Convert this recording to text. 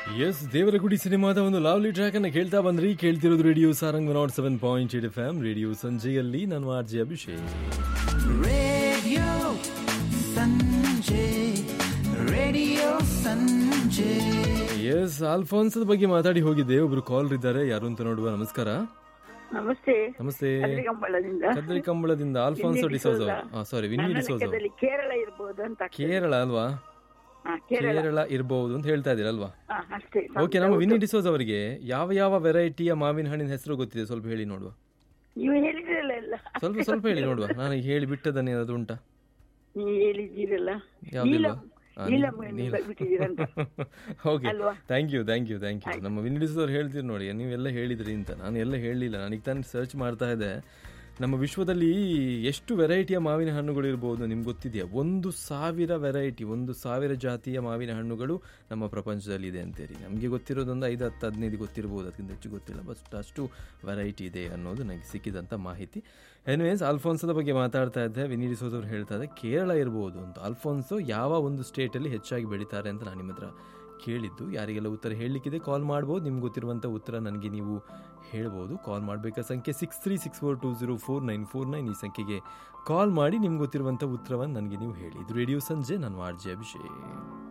S ದೇವರಗುಡಿ ಸಿನಿಮಾದ ಒಂದು lovely track ಅನ್ನ ಕೇಳ್ತಾ ಬಂದ್ರಿ ಕೇಳ್ತಿರೋದು radio Sarang nought seven point eight F M radio ಸಂಜೆಯಲ್ಲಿ ನಾನು R J Abhishek Radio Sanjay, Radio Sanjay. ಎಸ್ ಆಲ್ಫಾನ್ಸದ ಬಗ್ಗೆ ಮಾತಾಡಿ ಹೋಗಿದ್ದೆ ಒಬ್ರು ಕಾಲ್ ಇದ್ದಾರೆ ಯಾರು ಅಂತ ನೋಡುವ ನಮಸ್ಕಾರ ನಮಸ್ತೆ ನಮಸ್ತೆ ಕಂಬಳದಿಂದ ಕದ್ರಿ ಕಂಬಳದಿಂದ ಆಲ್ಫಾನ್ಸೋ ಡಿಸೋಜ ಸಾರಿ ವಿನ್ನಿ ನನ್ನ ಡಿಸೋಜ ಲೆಕ್ಕದಲ್ಲಿ ಕೇರಳ ಇರ್ಬೋದು ಅಂತ ಕೇರಳ ಅಲ್ವಾ ಹಾ, ಕೇರಳ ಕೇರಳ ಇರಬಹುದು ಅಂತ ಹೇಳ್ತಾ ಇದ್ದೀರಲ್ವಾ ಹಾ, ಅಷ್ಟೇ ಓಕೆ ನಮ್ಮ ವಿನ್ನಿ ಡಿಸೋಜ್ ಅವರಿಗೆ ಯಾವ ಯಾವ ವೆರೈಟಿಯ ಮಾವಿನ ಹಣ್ಣಿನ ಹೆಸರು ಗೊತ್ತಿದೆ ಸ್ವಲ್ಪ ಹೇಳಿ ನೋಡುವ ನೀವು ಹೇಳಿದ್ರಲ್ಲ ಎಲ್ಲ ಸ್ವಲ್ಪ ಸ್ವಲ್ಪ ಹೇಳಿ ನೋಡುವ ನಾನು ಈಗ ಹೇಳಿ ಬಿಟ್ಟದನ್ನೇ ಅದು ಉಂಟಾ ನೀವು ಹೇಳಿದ್ದೀರಲ್ಲ ಯಾವ್ದಿಲ್ವಾ ನೀಲಂ ನೀಲಂ ಬಿಟ್ಟಿದ್ದೀರಂತ ಓಕೆ ಅಲ್ವಾ? Thank you thank you thank you ನಮ್ಮ ವಿನಿಡಿಸೋರು ಹೇಳ್ತೀರಿ ನೋಡಿ ನೀವೆಲ್ಲ ಹೇಳಿದ್ರಿ ಅಂತ ನಾನು ಎಲ್ಲ ಹೇಳಲಿಲ್ಲ ನನಗೆ ತಾನು ಸರ್ಚ್ ಮಾಡ್ತಾ ಇದ್ದೆ ನಮ್ಮ ವಿಶ್ವದಲ್ಲಿ ಎಷ್ಟು ವೆರೈಟಿಯ ಮಾವಿನ ಹಣ್ಣುಗಳು ಇರ್ಬೋದು ನಿಮ್ಗೆ ಗೊತ್ತಿದೆಯಾ ಒಂದು ಸಾವಿರ ವೆರೈಟಿ ಒಂದು ಸಾವಿರ ಜಾತಿಯ ಮಾವಿನ ಹಣ್ಣುಗಳು ನಮ್ಮ ಪ್ರಪಂಚದಲ್ಲಿ ಇದೆ ಅಂತೇಳಿ ನಮಗೆ ಗೊತ್ತಿರೋದೊಂದು ಐದು ಹತ್ತು ಹದಿನೈದು ಗೊತ್ತಿರ್ಬೋದು ಅದಕ್ಕಿಂತ ಹೆಚ್ಚು ಗೊತ್ತಿಲ್ಲ ಬಟ್ ಅಷ್ಟು ವೆರೈಟಿ ಇದೆ ಅನ್ನೋದು ನನಗೆ ಸಿಕ್ಕಿದಂಥ ಮಾಹಿತಿ ಎನಿವೇಸ್ ಅಲ್ಫೋನ್ಸದ ಬಗ್ಗೆ ಮಾತಾಡ್ತಾ ಇದ್ದೆ ವಿನಿಡಿಸೋದವ್ರು ಹೇಳ್ತಾ ಇದ್ದೆ ಕೇರಳ ಇರ್ಬೋದು ಅಂತ ಅಲ್ಫೋನ್ಸೋ ಯಾವ ಒಂದು ಸ್ಟೇಟಲ್ಲಿ ಹೆಚ್ಚಾಗಿ ಬೆಳೀತಾರೆ ಅಂತ ನಾನು ನಿಮ್ಮ ಹತ್ರ ಕೇಳಿದ್ದು ಯಾರಿಗೆಲ್ಲ ಉತ್ತರ ಹೇಳಲಿಕ್ಕಿದೆ ಕಾಲ್ ಮಾಡ್ಬೋದು ನಿಮ್ಗೆ ಗೊತ್ತಿರುವಂಥ ಉತ್ತರ ನನಗೆ ನೀವು ಹೇಳ್ಬೋದು ಕಾಲ್ ಮಾಡಬೇಕಾದ ಸಂಖ್ಯೆ six three six four two zero four nine four nine ಈ ಸಂಖ್ಯೆಗೆ ಕಾಲ್ ಮಾಡಿ ನಿಮ್ಗೆ ಗೊತ್ತಿರುವಂಥ ಉತ್ತರವನ್ನು ನನಗೆ ನೀವು ಹೇಳಿ ಇದು ರೇಡಿಯೋ ಸಂಜೆ ನಾನು ಆರ್ ಜೆ ಅಭಿಷೇಕ್